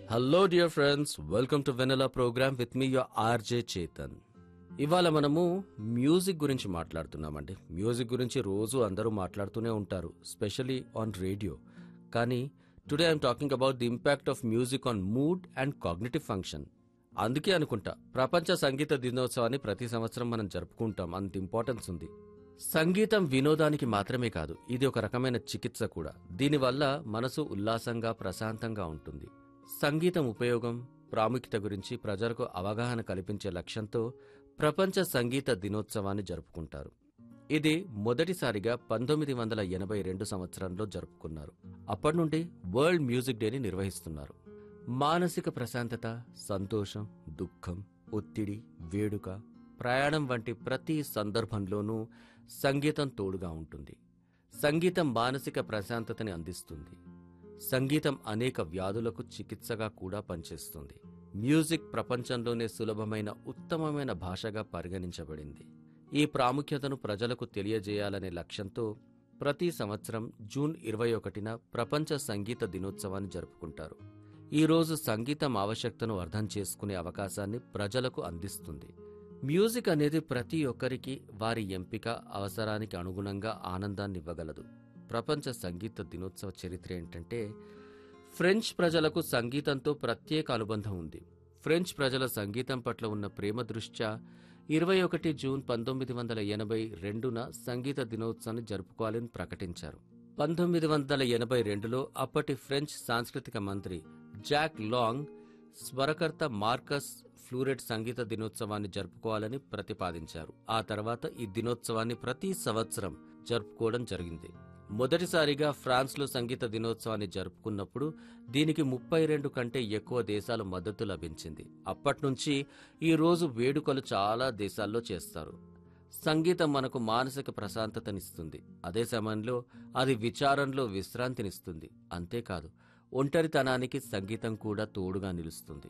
hello dear friends welcome to Vennela program with me your RJ Chetan ఇవాళ మనము music గురించి మాట్లాడుతున్నామండి మ్యూజిక్ గురించి రోజు అందరూ మాట్లాడుతూనే ఉంటారు స్పెషలీ ఆన్ రేడియో కానీ today I'm talking about the impact of music on mood and cognitive function అందుకే అనుకుంటా ప్రపంచ సంగీత దినోత్సవాన్ని ప్రతి సంవత్సరం మనం జరుపుకుంటాం అంత ఇంపార్టెన్స్ ఉంది సంగీతం వినోదానికి మాత్రమే కాదు ఇది ఒక రకమైన చికిత్స కూడా దీనివల్ల మనసు ఉల్లాసంగా ప్రశాంతంగా ఉంటుంది సంగీతం ఉపయోగం ప్రాముఖ్యత గురించి ప్రజలకు అవగాహన కల్పించే లక్ష్యంతో ప్రపంచ సంగీత దినోత్సవాన్ని జరుపుకుంటారు ఇది మొదటిసారిగా పంతొమ్మిది వందల ఎనభై రెండు సంవత్సరంలో జరుపుకున్నారు అప్పటి నుండి వరల్డ్ మ్యూజిక్ డేని నిర్వహిస్తున్నారు మానసిక ప్రశాంతత సంతోషం దుఃఖం ఒత్తిడి వేడుక ప్రయాణం వంటి ప్రతి సందర్భంలోనూ సంగీతం తోడుగా ఉంటుంది సంగీతం మానసిక ప్రశాంతతని అందిస్తుంది సంగీతం అనేక వ్యాధులకు చికిత్సగా కూడా పనిచేస్తుంది మ్యూజిక్ ప్రపంచంలోనే సులభమైన ఉత్తమమైన భాషగా పరిగణించబడింది ఈ ప్రాముఖ్యతను ప్రజలకు తెలియజేయాలనే లక్ష్యంతో ప్రతి సంవత్సరం జూన్ ఇరవై ఒకటిన ప్రపంచ సంగీత దినోత్సవాన్ని జరుపుకుంటారు ఈ రోజు సంగీతం ఆవశ్యకతను అర్థం చేసుకునే అవకాశాన్ని ప్రజలకు అందిస్తుంది మ్యూజిక్ అనేది ప్రతి ఒక్కరికి వారి ఎంపిక అవసరానికి అనుగుణంగా ఆనందాన్ని ఇవ్వగలదు ప్రపంచ సంగీత దినోత్సవ చరిత్ర ఏంటంటే ఫ్రెంచ్ ప్రజలకు సంగీతంతో ప్రత్యేక అనుబంధం ఉంది ఫ్రెంచ్ ప్రజల సంగీతం పట్ల ఉన్న ప్రేమ దృష్ట్యా ఇరవై ఒకటి జూన్ పంతొమ్మిది వందల ఎనభై రెండున సంగీత దినోత్సవాన్ని జరుపుకోవాలని ప్రకటించారు పంతొమ్మిది వందల ఎనభై రెండులో అప్పటి ఫ్రెంచ్ సాంస్కృతిక మంత్రి జాక్ లాంగ్ స్వరకర్త మార్కస్ ఫ్లూరెట్ సంగీత దినోత్సవాన్ని జరుపుకోవాలని ప్రతిపాదించారు ఆ తర్వాత ఈ దినోత్సవాన్ని ప్రతి సంవత్సరం జరుపుకోవడం జరిగింది మొదటిసారిగా ఫ్రాన్స్లో సంగీత దినోత్సవాన్ని జరుపుకున్నప్పుడు దీనికి ముప్పై రెండు కంటే ఎక్కువ దేశాల మద్దతు లభించింది అప్పటి నుంచి ఈ రోజు వేడుకలు చాలా దేశాల్లో చేస్తారు సంగీతం మనకు మానసిక ప్రశాంతతనిస్తుంది అదే సమయంలో అది విచారంలో విశ్రాంతినిస్తుంది అంతేకాదు ఒంటరితనానికి సంగీతం కూడా తోడుగా నిలుస్తుంది